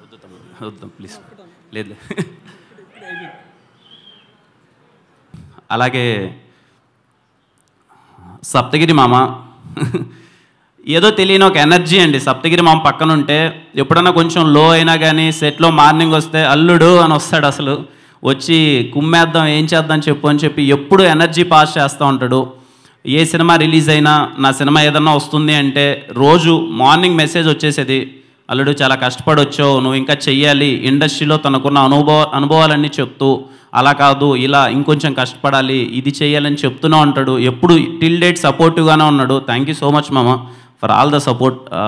వద్దు తమ్ముడు వద్దాం ప్లీజ్ లేదు అలాగే సప్తగిరి మామ ఏదో తెలియని ఒక ఎనర్జీ అండి సప్తగిరి మామ పక్కన ఉంటే ఎప్పుడన్నా కొంచెం లో అయినా కానీ సెట్లో మార్నింగ్ వస్తే అల్లుడు అని వస్తాడు అసలు వచ్చి కుమ్మేద్దాం ఏం చేద్దాం చెప్పు అని చెప్పి ఎప్పుడు ఎనర్జీ పాస్ చేస్తూ ఉంటాడు ఏ సినిమా రిలీజ్ అయినా నా సినిమా ఏదన్నా వస్తుంది అంటే రోజు మార్నింగ్ మెసేజ్ వచ్చేసేది అల్లుడు చాలా కష్టపడి వచ్చావు నువ్వు ఇంకా చెయ్యాలి ఇండస్ట్రీలో తనకున్న అనుభవ అనుభవాలన్నీ చెప్తూ అలా కాదు ఇలా ఇంకొంచెం కష్టపడాలి ఇది చేయాలని చెప్తూనే ఉంటాడు ఎప్పుడు టిల్ డేట్ సపోర్టివ్గానే ఉన్నాడు థ్యాంక్ యూ సో మచ్ మామ ఫర్ ఆల్ ద సపోర్ట్